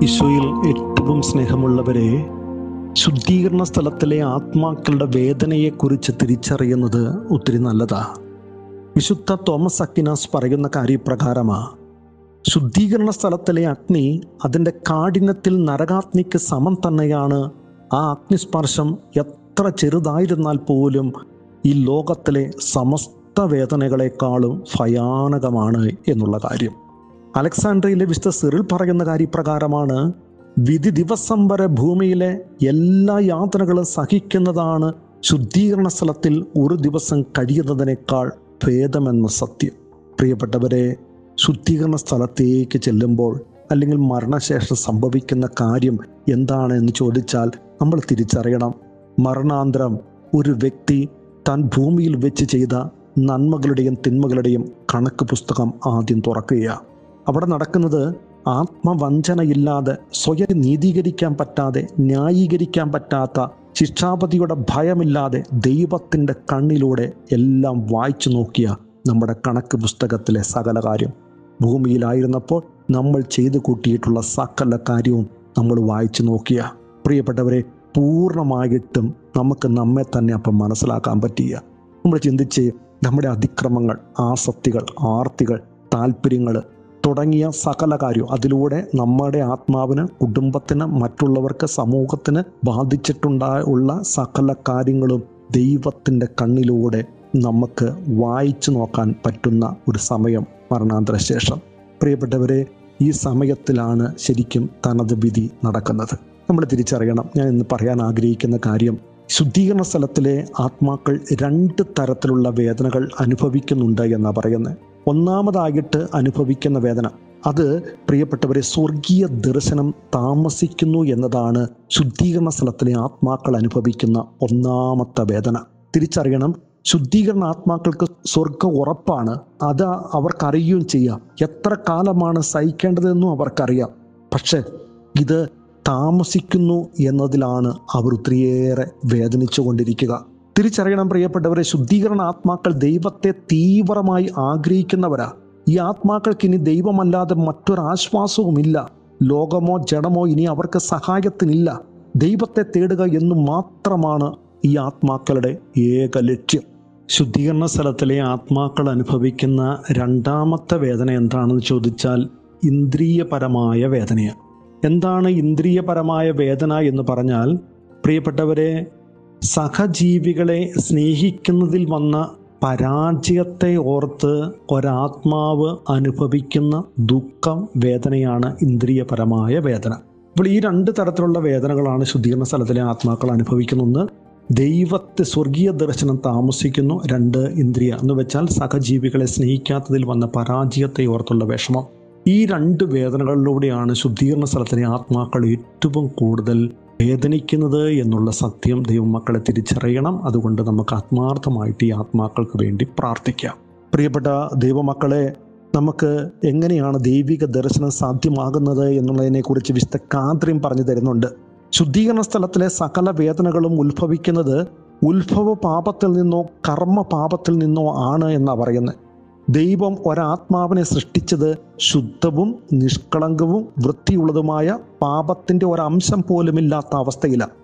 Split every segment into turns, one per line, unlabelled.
ഈശോയിൽ ഏറ്റവും സ്നേഹമുള്ളവരെ ശുദ്ധീകരണ സ്ഥലത്തിലെ ആത്മാക്കളുടെ വേദനയെക്കുറിച്ച് തിരിച്ചറിയുന്നത് ഒത്തിരി നല്ലതാ വിശുദ്ധ തോമസ് അക്കിനാസ് പറയുന്ന കാര്യപ്രകാരമാ ശുദ്ധീകരണ സ്ഥലത്തിലെ അഗ്നി അതിൻ്റെ കാഠിന്യത്തിൽ നരകാഗ്നിക്ക് സമം തന്നെയാണ് ആ അഗ്നിസ്പർശം എത്ര ചെറുതായിരുന്നാൽ പോലും ഈ ലോകത്തിലെ സമസ്ത വേദനകളെക്കാളും ഭയാനകമാണ് എന്നുള്ള കാര്യം അലക്സാണ്ട്രിയയിലെ വിശുദ്ധ സിറിൽ പറയുന്ന കാര്യപ്രകാരമാണ് വിധി ദിവസം വരെ ഭൂമിയിലെ എല്ലാ യാതനകളും സഹിക്കുന്നതാണ് ശുദ്ധീകരണ സ്ഥലത്തിൽ ഒരു ദിവസം കഴിയുന്നതിനേക്കാൾ ഭേദമെന്ന സത്യം പ്രിയപ്പെട്ടവരെ ശുദ്ധീകരണ സ്ഥലത്തേക്ക് ചെല്ലുമ്പോൾ അല്ലെങ്കിൽ മരണശേഷം സംഭവിക്കുന്ന കാര്യം എന്താണ് എന്ന് ചോദിച്ചാൽ നമ്മൾ തിരിച്ചറിയണം മരണാന്തരം ഒരു വ്യക്തി താൻ ഭൂമിയിൽ വെച്ച് ചെയ്ത നന്മകളുടെയും തിന്മകളുടെയും കണക്ക് പുസ്തകം ആദ്യം തുറക്കുകയാണ് അവിടെ നടക്കുന്നത് ആത്മവഞ്ചനയില്ലാതെ സ്വയം നീതീകരിക്കാൻ പറ്റാതെ ന്യായീകരിക്കാൻ പറ്റാത്ത ശിക്ഷാപതിയുടെ ഭയമില്ലാതെ ദൈവത്തിൻ്റെ കണ്ണിലൂടെ എല്ലാം വായിച്ചു നോക്കിയ നമ്മുടെ കണക്ക് പുസ്തകത്തിലെ സകല കാര്യം ഭൂമിയിലായിരുന്നപ്പോൾ നമ്മൾ ചെയ്തു കൂട്ടിയിട്ടുള്ള സകല കാര്യവും നമ്മൾ വായിച്ചു നോക്കിയ പ്രിയപ്പെട്ടവരെ പൂർണ്ണമായിട്ടും നമുക്ക് നമ്മെ തന്നെ അപ്പം മനസ്സിലാക്കാൻ പറ്റിയ നമ്മൾ ചിന്തിച്ച് നമ്മുടെ അതിക്രമങ്ങൾ ആസക്തികൾ ആർത്തികൾ താല്പര്യങ്ങൾ തുടങ്ങിയ സകല കാര്യം അതിലൂടെ നമ്മുടെ ആത്മാവിന് കുടുംബത്തിന് മറ്റുള്ളവർക്ക് സമൂഹത്തിന് ബാധിച്ചിട്ടുണ്ടായ ഉള്ള സകല കാര്യങ്ങളും ദൈവത്തിൻ്റെ കണ്ണിലൂടെ നമുക്ക് വായിച്ചു നോക്കാൻ പറ്റുന്ന ഒരു സമയം മരണാന്തര ശേഷം പ്രിയപ്പെട്ടവരെ ഈ സമയത്തിലാണ് ശരിക്കും തനത് വിധി നടക്കുന്നത് നമ്മൾ തിരിച്ചറിയണം ഞാൻ ഇന്ന് പറയാൻ ആഗ്രഹിക്കുന്ന കാര്യം ശുദ്ധീകരണ സ്ഥലത്തിലെ ആത്മാക്കൾ രണ്ട് തരത്തിലുള്ള വേദനകൾ അനുഭവിക്കുന്നുണ്ട് എന്നാണ് പറയുന്നത് ഒന്നാമതായിട്ട് അനുഭവിക്കുന്ന വേദന അത് പ്രിയപ്പെട്ടവരെ സ്വർഗീയ ദർശനം താമസിക്കുന്നു എന്നതാണ് ശുദ്ധീകരണ സ്ഥലത്തിലെ ആത്മാക്കൾ അനുഭവിക്കുന്ന ഒന്നാമത്തെ വേദന തിരിച്ചറിയണം ശുദ്ധീകരണ ആത്മാക്കൾക്ക് സ്വർഗം ഉറപ്പാണ് അത് അവർക്കറിയുകയും ചെയ്യാം എത്ര കാലമാണ് സഹിക്കേണ്ടതെന്നും അവർക്കറിയാം പക്ഷെ ഇത് താമസിക്കുന്നു എന്നതിലാണ് അവർ ഒത്തിരിയേറെ വേദനിച്ചു കൊണ്ടിരിക്കുക തിരിച്ചറിയണം പ്രിയപ്പെട്ടവരെ ശുദ്ധീകരണ ആത്മാക്കൾ ദൈവത്തെ തീവ്രമായി ആഗ്രഹിക്കുന്നവരാ ഈ ആത്മാക്കൾക്ക് ഇനി ദൈവമല്ലാതെ മറ്റൊരാശ്വാസവുമില്ല ലോകമോ ജഡമോ ഇനി അവർക്ക് സഹായത്തിനില്ല ദൈവത്തെ തേടുക എന്ന് മാത്രമാണ് ഈ ആത്മാക്കളുടെ ഏക ലക്ഷ്യം ശുദ്ധീകരണ സ്ഥലത്തിലെ ആത്മാക്കൾ അനുഭവിക്കുന്ന രണ്ടാമത്തെ വേദന എന്താണെന്ന് ചോദിച്ചാൽ ഇന്ദ്രിയപരമായ വേദനയാണ് എന്താണ് ഇന്ദ്രിയപരമായ വേദന എന്ന് പറഞ്ഞാൽ പ്രിയപ്പെട്ടവരെ സഹജീവികളെ സ്നേഹിക്കുന്നതിൽ വന്ന പരാജയത്തെ ഓർത്ത് ഒരാത്മാവ് അനുഭവിക്കുന്ന ദുഃഖം വേദനയാണ് ഇന്ദ്രിയപരമായ വേദന അപ്പോൾ ഈ രണ്ട് തരത്തിലുള്ള വേദനകളാണ് ശുദ്ധീകരണ സ്ഥലത്തിലെ ആത്മാക്കൾ അനുഭവിക്കുന്ന ദൈവത്തെ സ്വർഗീയ ദർശനം താമസിക്കുന്നു രണ്ട് ഇന്ദ്രിയ എന്ന് വെച്ചാൽ സഹജീവികളെ സ്നേഹിക്കാത്തതിൽ വന്ന പരാജയത്തെ ഓർത്തുള്ള വിഷമം ഈ രണ്ട് വേദനകളിലൂടെയാണ് ശുദ്ധീകരണ സ്ഥലത്തിലെ ആത്മാക്കൾ ഏറ്റവും കൂടുതൽ വേദനിക്കുന്നത് എന്നുള്ള സത്യം ദൈവമക്കളെ തിരിച്ചറിയണം അതുകൊണ്ട് നമുക്ക് ആത്മാർത്ഥമായിട്ട് ഈ ആത്മാക്കൾക്ക് വേണ്ടി പ്രാർത്ഥിക്കാം പ്രിയപ്പെട്ട ദൈവമക്കളെ നമുക്ക് എങ്ങനെയാണ് ദൈവിക ദർശനം സാധ്യമാകുന്നത് എന്നുള്ളതിനെക്കുറിച്ച് വിശുദ്ധ കാന്ത്രയും പറഞ്ഞു തരുന്നുണ്ട് ശുദ്ധീകരണ സ്ഥലത്തിലെ സകല വേദനകളും ഉത്ഭവിക്കുന്നത് ഉത്ഭവ പാപത്തിൽ നിന്നോ കർമ്മ പാപത്തിൽ നിന്നോ ആണ് എന്നാണ് പറയുന്നത് ദൈവം ഒരാത്മാവിനെ സൃഷ്ടിച്ചത് ശുദ്ധവും നിഷ്കളങ്കവും വൃത്തിയുള്ളതുമായ പാപത്തിൻ്റെ ഒരംശം പോലുമില്ലാത്ത അവസ്ഥയിലാണ്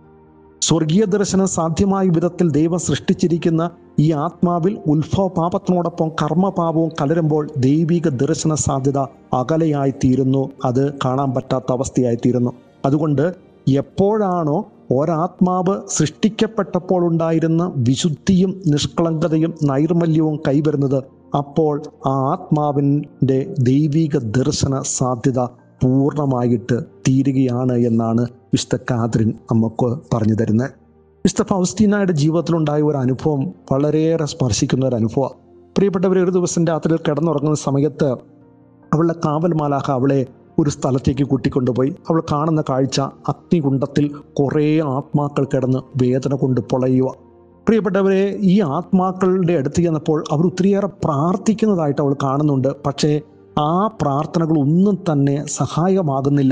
സ്വർഗീയ ദർശനം സാധ്യമായ വിധത്തിൽ ദൈവം സൃഷ്ടിച്ചിരിക്കുന്ന ഈ ആത്മാവിൽ ഉത്ഭവ പാപത്തിനോടൊപ്പം കർമ്മപാപവും കലരുമ്പോൾ ദൈവിക ദർശന സാധ്യത അകലെയായി തീരുന്നു അത് കാണാൻ പറ്റാത്ത അവസ്ഥയായി തീരുന്നു അതുകൊണ്ട് എപ്പോഴാണോ ഒരാത്മാവ് സൃഷ്ടിക്കപ്പെട്ടപ്പോൾ ഉണ്ടായിരുന്ന വിശുദ്ധിയും നിഷ്കളങ്കതയും നൈർമല്യവും കൈവരുന്നത് അപ്പോൾ ആ ആത്മാവിൻ്റെ ദൈവിക ദർശന സാധ്യത പൂർണ്ണമായിട്ട് തീരുകയാണ് എന്നാണ് വിശുദ്ധ കാതറിൻ നമുക്ക് പറഞ്ഞു തരുന്നത് വിശുദ്ധ ഫൗസ്റ്റീനയുടെ ജീവിതത്തിലുണ്ടായ ഒരു അനുഭവം വളരെയേറെ സ്പർശിക്കുന്ന ഒരു അനുഭവം പ്രിയപ്പെട്ടവർ ഒരു ദിവസം രാത്രിയിൽ കിടന്നുറങ്ങുന്ന സമയത്ത് അവളുടെ കാവൽ മാലാഖ അവളെ ഒരു സ്ഥലത്തേക്ക് കൂട്ടിക്കൊണ്ടുപോയി അവൾ കാണുന്ന കാഴ്ച അഗ്നികുണ്ടത്തിൽ കുറേ ആത്മാക്കൾ കിടന്ന് വേദന കൊണ്ട് പൊളയുക പ്രിയപ്പെട്ടവരെ ഈ ആത്മാക്കളുടെ അടുത്ത് ചെന്നപ്പോൾ അവർ ഒത്തിരിയേറെ പ്രാർത്ഥിക്കുന്നതായിട്ട് അവൾ കാണുന്നുണ്ട് പക്ഷേ ആ പ്രാർത്ഥനകളൊന്നും തന്നെ സഹായമാകുന്നില്ല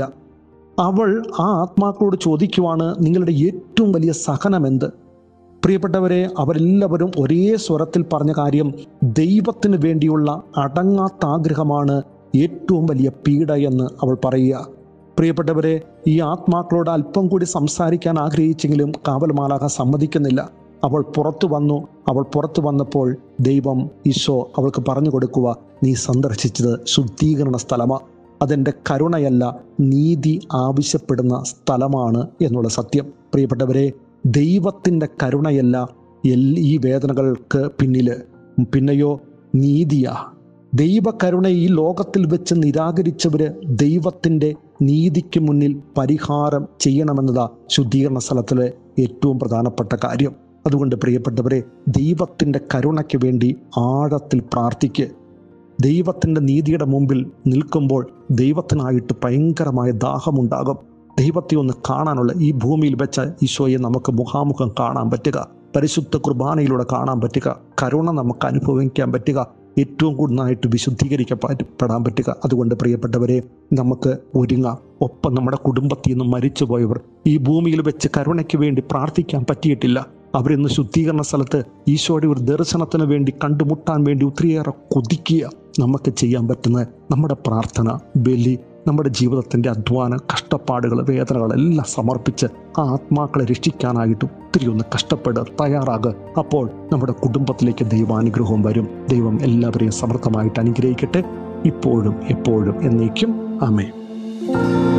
അവൾ ആ ആത്മാക്കളോട് ചോദിക്കുവാണ് നിങ്ങളുടെ ഏറ്റവും വലിയ സഹനം എന്ത് പ്രിയപ്പെട്ടവരെ അവരെല്ലാവരും ഒരേ സ്വരത്തിൽ പറഞ്ഞ കാര്യം ദൈവത്തിന് വേണ്ടിയുള്ള അടങ്ങാത്ത ആഗ്രഹമാണ് ഏറ്റവും വലിയ പീഡ എന്ന് അവൾ പറയുക പ്രിയപ്പെട്ടവരെ ഈ ആത്മാക്കളോട് അല്പം കൂടി സംസാരിക്കാൻ ആഗ്രഹിച്ചെങ്കിലും കാവൽമാലാക സമ്മതിക്കുന്നില്ല അവൾ പുറത്തു വന്നു അവൾ പുറത്തു വന്നപ്പോൾ ദൈവം ഈശോ അവൾക്ക് പറഞ്ഞു കൊടുക്കുക നീ സന്ദർശിച്ചത് ശുദ്ധീകരണ സ്ഥലമാ അതെൻ്റെ കരുണയല്ല നീതി ആവശ്യപ്പെടുന്ന സ്ഥലമാണ് എന്നുള്ള സത്യം പ്രിയപ്പെട്ടവരെ ദൈവത്തിൻ്റെ കരുണയല്ല എൽ- ഈ വേദനകൾക്ക് പിന്നിൽ പിന്നെയോ നീതിയാ ദൈവകരുണ ഈ ലോകത്തിൽ വെച്ച് നിരാകരിച്ചവര് ദൈവത്തിൻ്റെ നീതിക്ക് മുന്നിൽ പരിഹാരം ചെയ്യണമെന്നതാ ശുദ്ധീകരണ സ്ഥലത്തിലെ ഏറ്റവും പ്രധാനപ്പെട്ട കാര്യം അതുകൊണ്ട് പ്രിയപ്പെട്ടവരെ ദൈവത്തിൻ്റെ കരുണയ്ക്ക് വേണ്ടി ആഴത്തിൽ പ്രാർത്ഥിക്ക് ദൈവത്തിൻ്റെ നീതിയുടെ മുമ്പിൽ നിൽക്കുമ്പോൾ ദൈവത്തിനായിട്ട് ഭയങ്കരമായ ദാഹമുണ്ടാകും ദൈവത്തെ ഒന്ന് കാണാനുള്ള ഈ ഭൂമിയിൽ വെച്ച ഈശോയെ നമുക്ക് മുഖാമുഖം കാണാൻ പറ്റുക പരിശുദ്ധ കുർബാനയിലൂടെ കാണാൻ പറ്റുക കരുണ നമുക്ക് അനുഭവിക്കാൻ പറ്റുക ഏറ്റവും കൂടുതലായിട്ട് വിശുദ്ധീകരിക്കപ്പെടാൻ പറ്റുക അതുകൊണ്ട് പ്രിയപ്പെട്ടവരെ നമുക്ക് ഒരുങ്ങാം ഒപ്പം നമ്മുടെ കുടുംബത്തിൽ നിന്ന് മരിച്ചുപോയവർ ഈ ഭൂമിയിൽ വെച്ച് കരുണയ്ക്ക് വേണ്ടി പ്രാർത്ഥിക്കാൻ പറ്റിയിട്ടില്ല അവരിന്ന് ശുദ്ധീകരണ സ്ഥലത്ത് ഈശോയുടെ ഒരു ദർശനത്തിന് വേണ്ടി കണ്ടുമുട്ടാൻ വേണ്ടി ഒത്തിരിയേറെ കൊതിക്കുക നമുക്ക് ചെയ്യാൻ പറ്റുന്ന നമ്മുടെ പ്രാർത്ഥന ബലി നമ്മുടെ ജീവിതത്തിൻ്റെ അധ്വാനം കഷ്ടപ്പാടുകൾ വേദനകൾ എല്ലാം സമർപ്പിച്ച് ആ ആത്മാക്കളെ രക്ഷിക്കാനായിട്ട് ഒത്തിരി ഒന്ന് കഷ്ടപ്പെടുക തയ്യാറാകുക അപ്പോൾ നമ്മുടെ കുടുംബത്തിലേക്ക് ദൈവാനുഗ്രഹവും വരും ദൈവം എല്ലാവരെയും സമർത്ഥമായിട്ട് അനുഗ്രഹിക്കട്ടെ ഇപ്പോഴും എപ്പോഴും എന്നേക്കും ആമേ